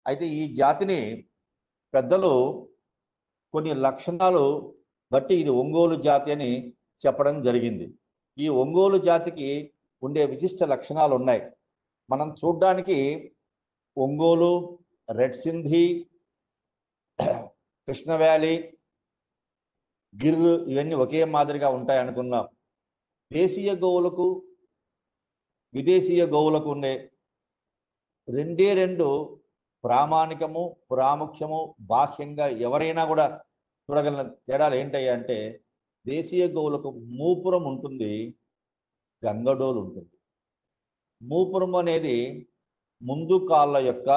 అయితే ఈ జాతిని పెద్దలు కొన్ని లక్షణాలు బట్టి ఇది ఒంగోలు జాతి అని చెప్పడం జరిగింది ఈ ఒంగోలు జాతికి ఉండే విశిష్ట లక్షణాలు ఉన్నాయి మనం చూడ్డానికి ఒంగోలు రెడ్ సింధి కృష్ణ వ్యాలీ గిర్ ఇవన్నీ ఒకే మాదిరిగా ఉంటాయి అనుకున్నాం దేశీయ గోవులకు విదేశీయ గోవులకు ఉండే రెండే రెండు ప్రామాణికము ప్రాముఖ్యము బాహ్యంగా ఎవరైనా కూడా చూడగలిగిన తేడాలు ఏంటయ్యా అంటే దేశీయ గోవులకు మూపురం ఉంటుంది గంగడోలు ఉంటుంది మూపురం అనేది ముందు కాళ్ళ యొక్క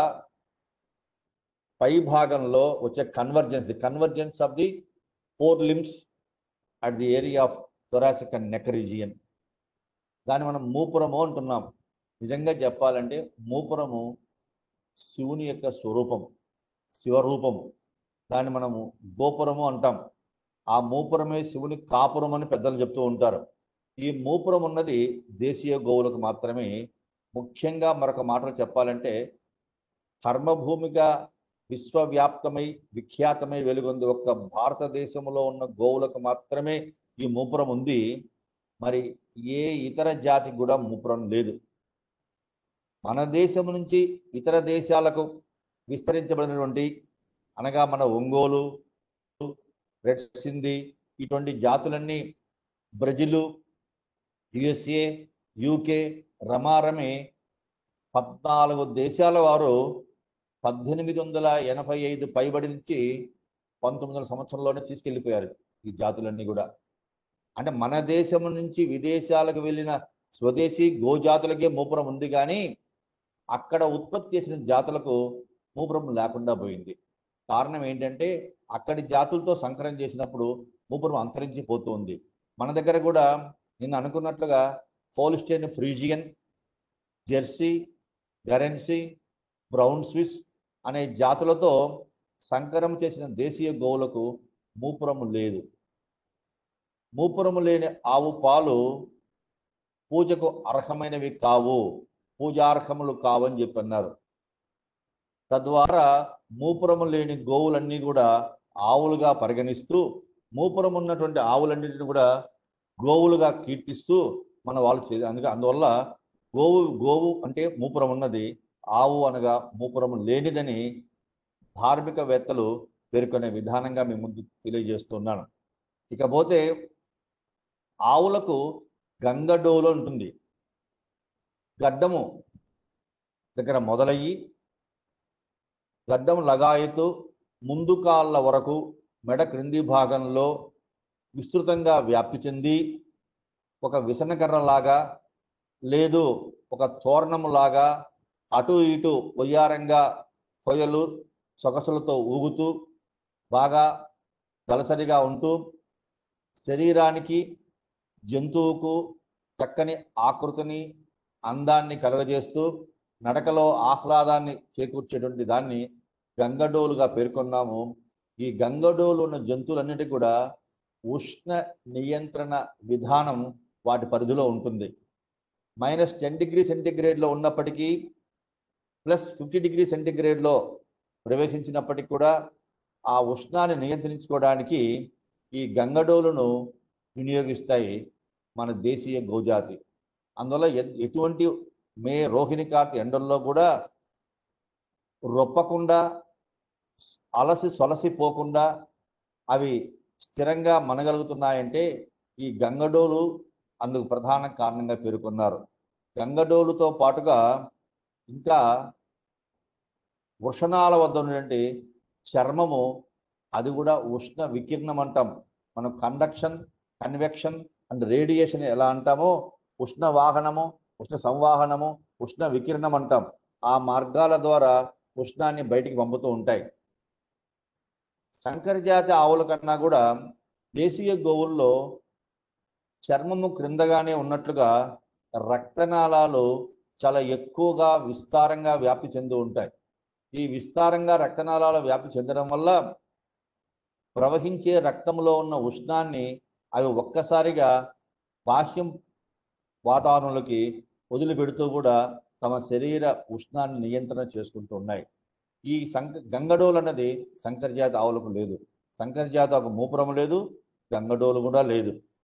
పై భాగంలో వచ్చే convergence the convergence of the four limbs at the area of thoracic and neck region దాన్ని మనం మూపురము అంటున్నాం నిజంగా చెప్పాలంటే మూపురము శివుని యొక్క స్వరూపం శివరూపము దాన్ని మనము గోపురము అంటాం ఆ మూపురమే శివుని కాపురం అని పెద్దలు చెప్తూ ఉంటారు ఈ మూపురం ఉన్నది దేశీయ గోవులకు మాత్రమే ముఖ్యంగా మరొక మాటలు చెప్పాలంటే కర్మభూమిగా విశ్వవ్యాప్తమై విఖ్యాతమై వెలుగొంది ఒక్క భారతదేశంలో ఉన్న గోవులకు మాత్రమే ఈ మూపురం ఉంది మరి ఏ ఇతర జాతికి కూడా మూపురం లేదు మన దేశం నుంచి ఇతర దేశాలకు విస్తరించబడినటువంటి అనగా మన ఒంగోలు రెడ్ సింధి ఇటువంటి జాతులన్నీ బ్రెజిల్ యుఎస్ఏ యూకే రమారమి పద్నాలుగు దేశాల వారు పద్దెనిమిది వందల ఎనభై ఐదు పైబడి నుంచి పంతొమ్మిది వందల సంవత్సరంలోనే తీసుకెళ్ళిపోయారు ఈ జాతులన్నీ కూడా అంటే మన దేశం నుంచి విదేశాలకు వెళ్ళిన స్వదేశీ గోజాతులకే మూపురం ఉంది కానీ అక్కడ ఉత్పత్తి చేసిన జాతులకు మూపురం లేకుండా పోయింది కారణం ఏంటంటే అక్కడి జాతులతో సంకరం చేసినప్పుడు మూపురం అంతరించిపోతుంది మన దగ్గర కూడా నిన్న అనుకున్నట్లుగా Holstein Friesian Jersey Guernsey brown Swiss అనే జాతులతో సంకరం చేసిన దేశీయ గోవులకు మూపురము లేదు మూపురము లేని ఆవు పాలు పూజకు అర్హమైనవి కావు పూజార్హములు కావని చెప్పి అన్నారు తద్వారా మూపురము లేని గోవులన్నీ కూడా ఆవులుగా పరిగణిస్తూ మూపురం ఉన్నటువంటి ఆవులన్నింటిని కూడా గోవులుగా కీర్తిస్తూ మన వాళ్ళు చే అందుకే అందువల్ల గోవు గోవు అంటే మూపురం ఉన్నది ఆవు అనగా మూపురము లేనిదని ధార్మికవేత్తలు పేర్కొనే విధానంగా మీ ముందు తెలియజేస్తున్నాను ఇకపోతే ఆవులకు గంగడోలు ఉంటుంది గడ్డము దగ్గర మొదలయ్యి గడ్డం లగాయతు ముందు కాళ్ళ వరకు మెడ క్రింది భాగంలో విస్తృతంగా వ్యాప్తి చెంది ఒక విసనకర్రలాగా లేదు ఒక తోరణములాగా అటు ఇటు వయ్యారంగా కొయ్యలు సొగసులతో ఊగుతూ బాగా దలసరిగా ఉంటూ శరీరానికి జంతువుకు చక్కని ఆకృతిని అందాన్ని కలుగజేస్తూ నడకలో ఆహ్లాదాన్ని చేకూర్చేటువంటి దాన్ని గంగడోలుగా పేర్కొన్నాము ఈ గంగడోలు ఉన్న జంతువులన్నిటికీ కూడా ఉష్ణ నియంత్రణ విధానం వాటి పరిధిలో ఉంటుంది మైనస్ టెన్ డిగ్రీ సెంటిగ్రేడ్లో ఉన్నప్పటికీ ప్లస్ ఫిఫ్టీ డిగ్రీ సెంటిగ్రేడ్లో ప్రవేశించినప్పటికీ కూడా ఆ ఉష్ణాన్ని నియంత్రించుకోవడానికి ఈ గంగడోలును వినియోగిస్తాయి మన దేశీయ గోజాతి అందువల్ల ఎ- ఎటువంటి మే రోహిణి కార్తె ఎండల్లో కూడా రొప్పకుండా అలసి సొలసిపోకుండా అవి స్థిరంగా మనగలుగుతున్నాయంటే ఈ గంగడోలు అందుకు ప్రధాన కారణంగా పేర్కొన్నారు గంగడోలుతో పాటుగా ఇంకా వృషణాల వద్ద ఉన్నటువంటి చర్మము అది కూడా ఉష్ణ వికిరణం అంటాం మనం కండక్షన్ కన్వెక్షన్ అండ్ రేడియేషన్ ఎలా అంటామో ఉష్ణ వాహనము ఉష్ణ సంవాహనము ఉష్ణ వికిరణం అంటాం ఆ మార్గాల ద్వారా ఉష్ణాన్ని బయటికి పంపుతూ ఉంటాయి సంకరజాతి ఆవుల కన్నా కూడా దేశీయ గోవుల్లో చర్మము క్రిందగానే ఉన్నట్లుగా రక్తనాళాలు చాలా ఎక్కువగా విస్తారంగా వ్యాప్తి చెంది ఉంటాయి ఈ విస్తారంగా రక్తనాళాలు వ్యాప్తి చెందడం వల్ల ప్రవహించే రక్తంలో ఉన్న ఉష్ణాన్ని అవి ఒక్కసారిగా బాహ్యం వాతావరణంలోకి వదిలిపెడుతూ కూడా తమ శరీర ఉష్ణాన్ని నియంత్రణ చేసుకుంటూ ఉన్నాయి ఈ సంక గంగడోలు అన్నది సంకరజాతి ఆవులకు లేదు సంకరజాతి ఒక మూపురం లేదు గంగడోలు కూడా లేదు